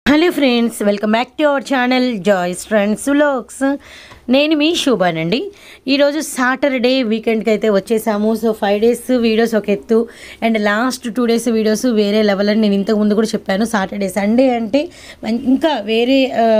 hello friends welcome back to our channel joys friends vlogs నేను మీ శోభానండి ఈరోజు Saturday వీకెండ్కి అయితే వచ్చేసాము సో ఫైవ్ డేస్ వీడియోస్ ఒక ఎత్తు and last two days videos వేరే లెవెల్ అని నేను ఇంతకు ముందు కూడా చెప్పాను సాటర్డే సండే అంటే మం- ఇంకా వేరే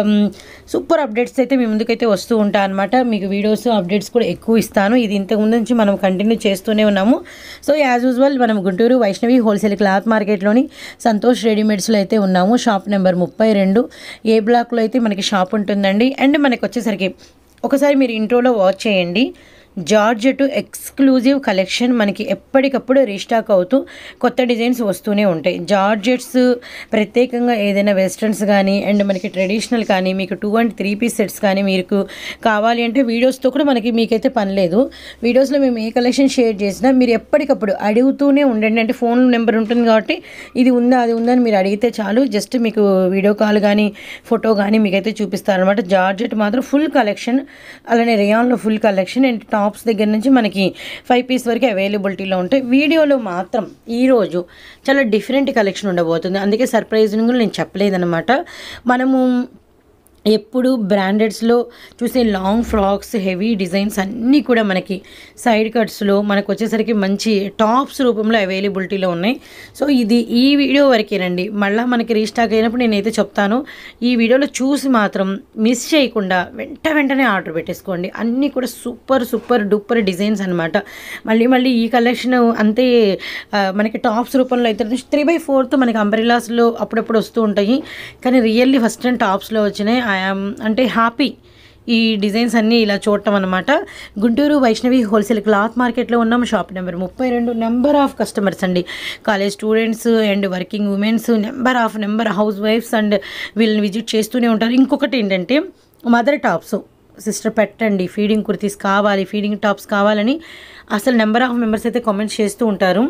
సూపర్ అప్డేట్స్ అయితే మీ ముందుకైతే వస్తూ ఉంటాను అనమాట మీకు వీడియోస్ అప్డేట్స్ కూడా ఎక్కువ ఇస్తాను ఇది ఇంతకు ముందు నుంచి మనం కంటిన్యూ చేస్తూనే ఉన్నాము సో యాజ్ యూజువల్ మనం గుంటూరు వైష్ణవి హోల్సేల్ క్లాత్ మార్కెట్లోని సంతోష్ రెడీమేడ్స్లో అయితే ఉన్నాము షాప్ నెంబర్ ముప్పై రెండు ఏ బ్లాక్లో అయితే మనకి షాప్ ఉంటుందండి అండ్ మనకి వచ్చేసరికి ఒకసారి మీరు ఇంట్రోలో వాచ్ చేయండి జార్జెట్ ఎక్స్క్లూజివ్ కలెక్షన్ మనకి ఎప్పటికప్పుడు రీస్టాక్ అవుతూ కొత్త డిజైన్స్ వస్తూనే ఉంటాయి జార్జెట్స్ ప్రత్యేకంగా ఏదైనా వెస్ట్రన్స్ కానీ అండ్ మనకి ట్రెడిషనల్ కానీ మీకు two and three piece sets కానీ మీకు కావాలి అంటే వీడియోస్తో కూడా మనకి మీకైతే పని లేదు వీడియోస్లో మేము ఏ కలెక్షన్ షేర్ చేసినా మీరు ఎప్పటికప్పుడు అడుగుతూనే ఉండండి అంటే ఫోన్ నెంబర్ ఉంటుంది కాబట్టి ఇది ఉందా అది ఉందా అని మీరు అడిగితే చాలు జస్ట్ మీకు వీడియో కాల్ కానీ ఫోటో కానీ మీకైతే చూపిస్తారనమాట జార్జెట్ మాత్రం ఫుల్ కలెక్షన్ అలానే రియాన్లో ఫుల్ కలెక్షన్ అండ్ టాప్స్ దగ్గర నుంచి మనకి ఫైవ్ పీస్ వరకు అవైలబిలిటీలో ఉంటాయి వీడియోలో మాత్రం ఈరోజు చాలా డిఫరెంట్ కలెక్షన్ ఉండబోతుంది అందుకే సర్ప్రైజింగ్ నేను చెప్పలేదన్నమాట మనము ఎప్పుడు బ్రాండెడ్స్లో చూసే లాంగ్ ఫ్రాక్స్ హెవీ డిజైన్స్ అన్నీ కూడా మనకి సైడ్ కట్స్లో మనకు వచ్చేసరికి మంచి టాప్స్ రూపంలో అవైలబిలిటీలో ఉన్నాయి సో ఇది ఈ వీడియో వరకేనండి మళ్ళీ మనకి రీస్టాక్ అయినప్పుడు నేనైతే చెప్తాను ఈ వీడియోలో చూసి మాత్రం మిస్ చేయకుండా వెంట వెంటనే ఆర్డర్ పెట్టేసుకోండి అన్నీ కూడా సూపర్ సూపర్ డూపర్ డిజైన్స్ అనమాట మళ్ళీ మళ్ళీ ఈ కలెక్షన్ అంతే ఆ, మనకి టాప్స్ రూపంలో అయితే త్రీ బై ఫోర్త్ మనకి అంబ్రెలాస్లో అప్పుడప్పుడు వస్తూ ఉంటాయి కానీ రియల్లీ ఫస్ట్ టైం టాప్స్లో వచ్చినాయి ఐఆమ్ అంటే హ్యాపీ ఈ డిజైన్స్ అన్నీ ఇలా చూడటం అనమాట గుంటూరు వైష్ణవి హోల్సేల్ క్లాత్ మార్కెట్లో ఉన్నాం షాప్ నెంబర్ ముప్పై రెండు నెంబర్ ఆఫ్ కస్టమర్స్ అండి college students and working womens number of number housewifes and వీళ్ళని విజిట్ చేస్తూనే ఉంటారు ఇంకొకటి ఏంటంటే మదర్ టాప్స్ సిస్టర్ పెట్టండి ఫీడింగ్ కుర్తీస్ కావాలి ఫీడింగ్ టాప్స్ కావాలని అసలు నెంబర్ ఆఫ్ మెంబర్స్ అయితే కామెంట్స్ చేస్తూ ఉంటారు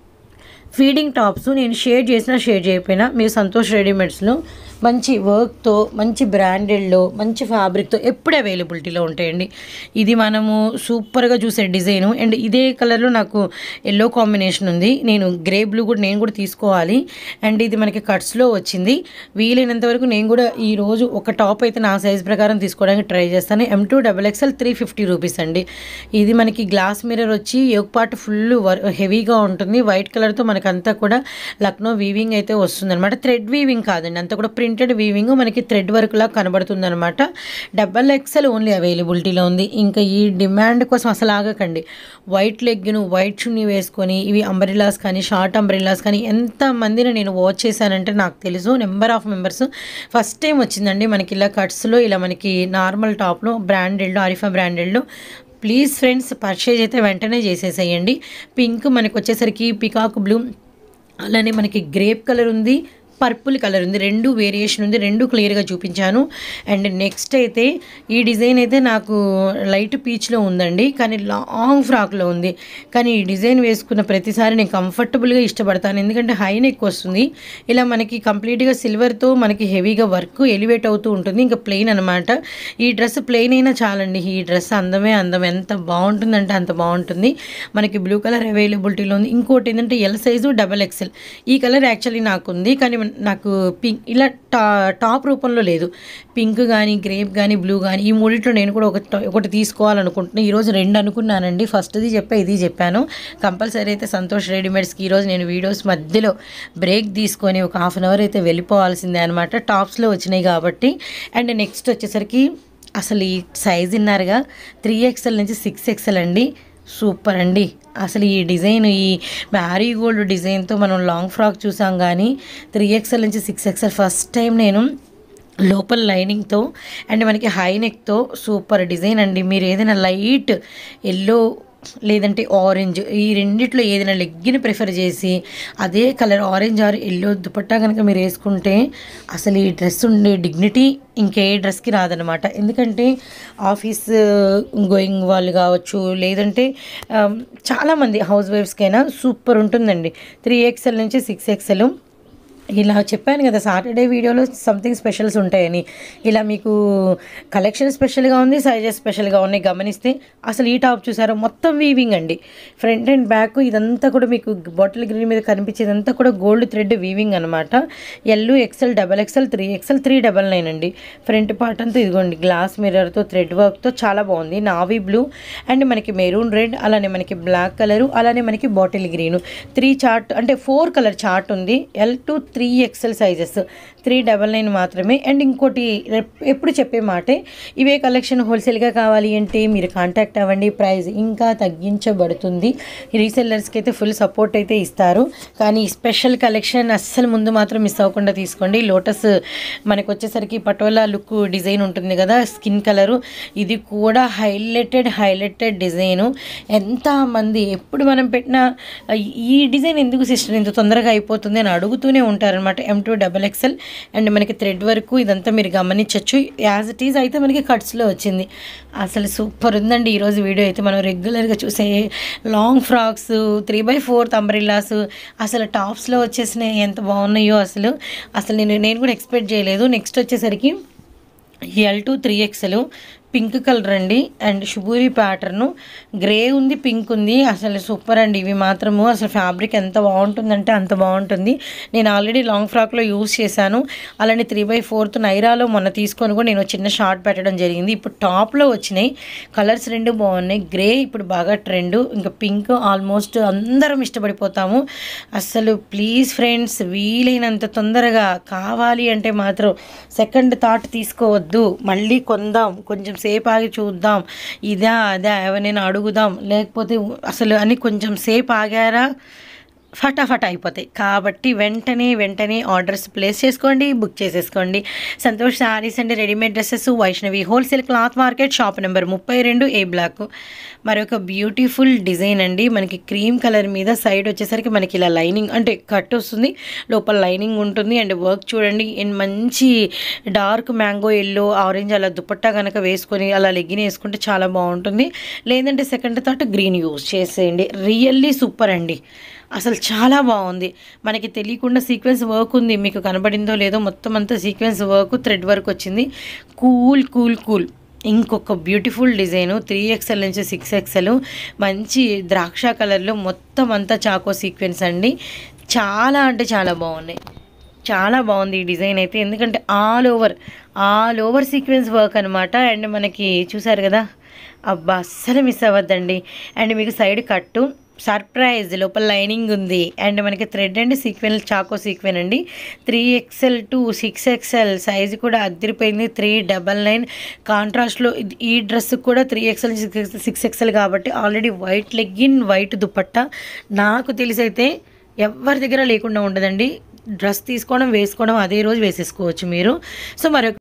ఫీడింగ్ టాప్స్ నేను షేర్ చేసినా షేర్ చేయకపోయినా మీరు సంతోష్ రెడీమేడ్స్లో మంచి వర్క్తో మంచి బ్రాండెడ్లో మంచి ఫ్యాబ్రిక్తో ఎప్పుడు అవైలబిలిటీలో ఉంటాయండి ఇది మనము సూపర్గా చూసే డిజైన్ అండ్ ఇదే కలర్లో నాకు ఎల్లో కాంబినేషన్ ఉంది నేను గ్రే బ్లూ కూడా నేను కూడా తీసుకోవాలి అండ్ ఇది మనకి కట్స్లో వచ్చింది వీలైనంత వరకు నేను కూడా ఈ రోజు ఒక టాప్ అయితే నా సైజ్ ప్రకారం తీసుకోవడానికి ట్రై చేస్తాను M two double XL three fifty rupees అండి ఇది మనకి గ్లాస్ మిర్రర్ వచ్చి ఒక పార్ట్ ఫుల్ హెవీగా ఉంటుంది వైట్ కలర్తో మనకి అంతా కూడా లక్నో వీవింగ్ అయితే వస్తుంది అనమాట థ్రెడ్ వీవింగ్ కాదండి అంతా కూడా ప్రింటెడ్ వీవింగ్ మనకి థ్రెడ్ వర్క్ లా కనబడుతుంది అనమాట డబల్ ఎక్స్ఎల్ ఓన్లీ అవైలబిలిటీలో ఉంది ఇంకా ఈ డిమాండ్ కోసం అసలు ఆగకండి వైట్ లెగ్ను వైట్ చున్నీ వేసుకొని ఇవి అంబ్రిలాస్ కానీ షార్ట్ అంబ్రిలాస్ కానీ ఎంత మందిని నేను వాచ్ చేశానంటే నాకు తెలుసు number of members first time వచ్చిందండి మనకి ఇలా కట్స్లో ఇలా మనకి నార్మల్ టాప్లో బ్రాండెడ్లో ఆరిఫా బ్రాండెడ్లో ప్లీజ్ ఫ్రెండ్స్ పర్చేజ్ అయితే వెంటనే చేసేసేయండి పింక్ మనకు వచ్చేసరికి పికాక్ బ్లూ అలానే మనకి గ్రేప్ కలర్ ఉంది పర్పుల్ కలర్ ఉంది రెండు వేరియేషన్ ఉంది రెండు క్లియర్గా చూపించాను అండ్ నెక్స్ట్ అయితే ఈ డిజైన్ అయితే నాకు లైట్ పీచ్లో ఉందండి కానీ లాంగ్ ఫ్రాక్లో ఉంది కానీ ఈ డిజైన్ వేసుకున్న ప్రతిసారి నేను కంఫర్టబుల్గా ఇష్టపడతాను ఎందుకంటే హై నెక్ వస్తుంది ఇలా మనకి కంప్లీట్గా సిల్వర్తో మనకి హెవీగా వర్క్ ఎలివేట్ అవుతూ ఉంటుంది ఇంకా ప్లెయిన్ అనమాట ఈ డ్రెస్ ప్లెయిన్ అయినా చాలండి ఈ డ్రెస్ అందమే అందం ఎంత బాగుంటుందంటే అంత బాగుంటుంది మనకి బ్లూ కలర్ అవైలబిలిటీలో ఉంది ఇంకోటి ఏంటంటే ఎల్ సైజు డబల్ ఎక్సెల్ ఈ కలర్ యాక్చువల్లీ నాకు ఉంది కానీ నాకు పింక్ ఇలా టా టాప్ రూపంలో లేదు పింక్ కానీ గ్రేప్ కానీ బ్లూ కానీ ఈ మూడిట్లో నేను కూడా ఒక ఒకటి తీసుకోవాలనుకుంటున్నాను ఈరోజు రెండు అనుకున్నానండి ఫస్ట్ది చెప్పా ఇది చెప్పాను కంపల్సరీ అయితే సంతోష్ రెడీమేడ్స్కి ఈరోజు నేను వీడియోస్ మధ్యలో బ్రేక్ తీసుకొని ఒక హాఫ్ అన్ అవర్ అయితే వెళ్ళిపోవాల్సిందే అనమాట టాప్స్లో వచ్చినాయి కాబట్టి అండ్ నెక్స్ట్ వచ్చేసరికి అసలు ఈ సైజ్ విన్నారుగా త్రీ ఎక్స్ఎల్ నుంచి సిక్స్ ఎక్స్ఎల్ అండి సూపర్ అండి అసలు ఈ డిజైన్ ఈ మ్యారీ గోల్డ్ డిజైన్తో మనం లాంగ్ ఫ్రాక్ చూసాం కానీ త్రీ ఎక్స్ఎల్ నుంచి సిక్స్ ఎక్స్ఎల్ ఫస్ట్ టైం నేను లోపల లైనింగ్తో అండ్ మనకి హై నెక్తో సూపర్ డిజైన్ అండి మీరు ఏదైనా లైట్ ఎల్లో లేదంటే ఆరెంజ్ ఈ రెండిట్లో ఏదైనా లెగ్గిని ప్రిఫర్ చేసి అదే colour orange or yellow dupatta కనుక మీరు వేసుకుంటే అసలు ఈ డ్రెస్ ఉండే డిగ్నిటీ ఇంకే డ్రెస్కి రాదనమాట ఎందుకంటే ఆఫీస్ గోయింగ్ వాళ్ళు కావచ్చు లేదంటే ఆమ్, చాలామంది హౌస్ వైఫ్స్కైనా సూపర్ ఉంటుందండి త్రీ ఎక్స్ఎల్ నుంచి సిక్స్ ఎక్స్ఎల్ ఇలా చెప్పాను కదా సాటర్డే వీడియోలో సంథింగ్ స్పెషల్స్ ఉంటాయని ఇలా మీకు కలెక్షన్ స్పెషల్గా ఉంది సైజెస్ స్పెషల్గా ఉన్నాయి గమనిస్తే అసలు ఈ టాప్ చూసారో మొత్తం వీవింగ్ అండి ఫ్రంట్ అండ్ బ్యాక్ ఇదంతా కూడా మీకు బాటిల్ గ్రీన్ మీద కనిపించేదంతా కూడా గోల్డ్ థ్రెడ్ వీవింగ్ అనమాట L XL double XL three XL three double nine అండి ఫ్రంట్ పార్ట్ అంతా ఇదిగోండి గ్లాస్ మిర్రర్తో థ్రెడ్ వర్క్తో చాలా బాగుంది నావీ బ్లూ అండ్ మనకి మెరూన్ రెడ్ అలానే మనకి బ్లాక్ కలరు అలానే మనకి బాటిల్ గ్రీన్ త్రీ చార్ట్ అంటే ఫోర్ కలర్ చార్ట్ ఉంది L to three XL sizes three double nine మాత్రమే అండ్ ఇంకోటి రెప్- ఎప్పుడు చెప్పే మాటే ఇవే కలెక్షన్ హోల్సేల్గా కావాలి అంటే మీరు కాంటాక్ట్ అవ్వండి ప్రైస్ ఇంకా తగ్గించబడుతుంది రీసెల్లర్స్కి అయితే ఫుల్ సపోర్ట్ అయితే ఇస్తారు కానీ ఈ స్పెషల్ కలెక్షన్ అస్సలు ముందు మాత్రం మిస్ అవ్వకుండా తీసుకోండి లోటస్ మనకు వచ్చేసరికి పటోలా లుక్ డిజైన్ ఉంటుంది కదా స్కిన్ కలరు ఇది కూడా హైలైటెడ్ హైలైటెడ్ డిజైను ఎంతమంది ఎప్పుడు మనం పెట్టిన ఈ డిజైన్ ఎందుకు సిస్టర్ ఇంత తొందరగా అయిపోతుంది అని అడుగుతూనే ఉంటారనమాట M two double XL and మనకి థ్రెడ్ వరకు ఇదంతా మీరు గమనించవచ్చు యాజ్ ఇట్ ఈజ్ అయితే మనకి కట్స్లో వచ్చింది అసలు సూపర్ ఉందండి ఈరోజు వీడియో అయితే మనం రెగ్యులర్గా చూసే long frocks three by fourth umbrellas అసలు టాప్స్లో వచ్చేసినాయి ఎంత బాగున్నాయో అసలు అసలు నేను నేను కూడా ఎక్స్పెక్ట్ చేయలేదు నెక్స్ట్ వచ్చేసరికి L two three XL pink colour అండి అండ్ షుబూరి ప్యాటర్ను గ్రే ఉంది పింక్ ఉంది అసలు సూపర్ అండి ఇవి మాత్రము అసలు ఫ్యాబ్రిక్ ఎంత బాగుంటుందంటే అంత బాగుంటుంది నేను ఆల్రెడీ లాంగ్ ఫ్రాక్లో యూస్ చేశాను అలానే త్రీ బై ఫోర్త్ నైరాలో మొన్న తీసుకొని కూడా నేను చిన్న షార్ట్ పెట్టడం జరిగింది ఇప్పుడు టాప్లో వచ్చినాయి కలర్స్ రెండు బాగున్నాయి గ్రే ఇప్పుడు బాగా ట్రెండ్ ఇంకా పింక్ ఆల్మోస్ట్ అందరం ఇష్టపడిపోతాము అసలు ప్లీజ్ ఫ్రెండ్స్ వీలైనంత తొందరగా కావాలి అంటే మాత్రం సెకండ్ థాట్ తీసుకోవద్దు మళ్ళీ కొందాం కొంచెం సేపు ఆగి చూద్దాం ఇదా అదా ఎవరైనా అడుగుదాం లేకపోతే అసలు అని కొంచెం సేపు ఆగారా ఫటాఫట్ అయిపోతాయి కాబట్టి వెంటనే వెంటనే ఆర్డర్స్ ప్లేస్ చేసుకోండి బుక్ చేసేసుకోండి Santosh saris and readymade dresses Vaishnavi wholesale cloth market shop number ముప్పై రెండు ఏ బ్లాక్ మరొక బ్యూటిఫుల్ డిజైన్ అండి మనకి క్రీమ్ కలర్ మీద సైడ్ వచ్చేసరికి మనకి ఇలా లైనింగ్ అంటే కట్ వస్తుంది లోపల లైనింగ్ ఉంటుంది అండ్ వర్క్ చూడండి అండ్ మంచి డార్క్ మ్యాంగో ఎల్లో ఆరెంజ్ అలా దుపట్టా కనుక వేసుకొని అలా లెగ్గిన్ వేసుకుంటే చాలా బాగుంటుంది లేదంటే సెకండ్ థాట్ గ్రీన్ యూస్ చేసేయండి రియల్లీ సూపర్ అండి అసలు చాలా బాగుంది మనకి తెలియకుండా సీక్వెన్స్ వర్క్ ఉంది మీకు కనబడిందో లేదో మొత్తం అంతా సీక్వెన్స్ వర్క్ థ్రెడ్ వర్క్ వచ్చింది కూల్ కూల్ కూల్ ఇంకొక బ్యూటిఫుల్ డిజైను త్రీ ఎక్స్ఎల్ నుంచి సిక్స్ ఎక్స్ఎల్ మంచి ద్రాక్ష కలర్లో మొత్తం అంతా చాకో సీక్వెన్స్ అండి చాలా అంటే చాలా బాగున్నాయి చాలా బాగుంది ఈ డిజైన్ అయితే ఎందుకంటే all over all over sequence work అనమాట అండ్ మనకి చూసారు కదా అబ్బా అస్సలు మిస్ అవ్వద్దండి అండ్ మీకు సైడ్ కట్టు సర్ప్రైజ్ లోపల లైనింగ్ ఉంది అండ్ మనకి థ్రెడ్ అండ్ సీక్వెన్ చాకో సీక్వెన్ అండి three XL to six XL size కూడా అద్దరిపోయింది త్రీ డబల్ నైన్ కాంట్రాస్ట్లో ఇది- ఈ డ్రెస్ కూడా త్రీ ఎక్స్ఎల్ సిక్స్ ఎక్స్ఎల్ కాబట్టి already white legging white dupatta నాకు తెలిసి అయితే ఎవరి దగ్గర లేకుండా ఉండదండి డ్రెస్ తీసుకోవడం వేసుకోవడం అదే రోజు వేసేసుకోవచ్చు మీరు సో మరొక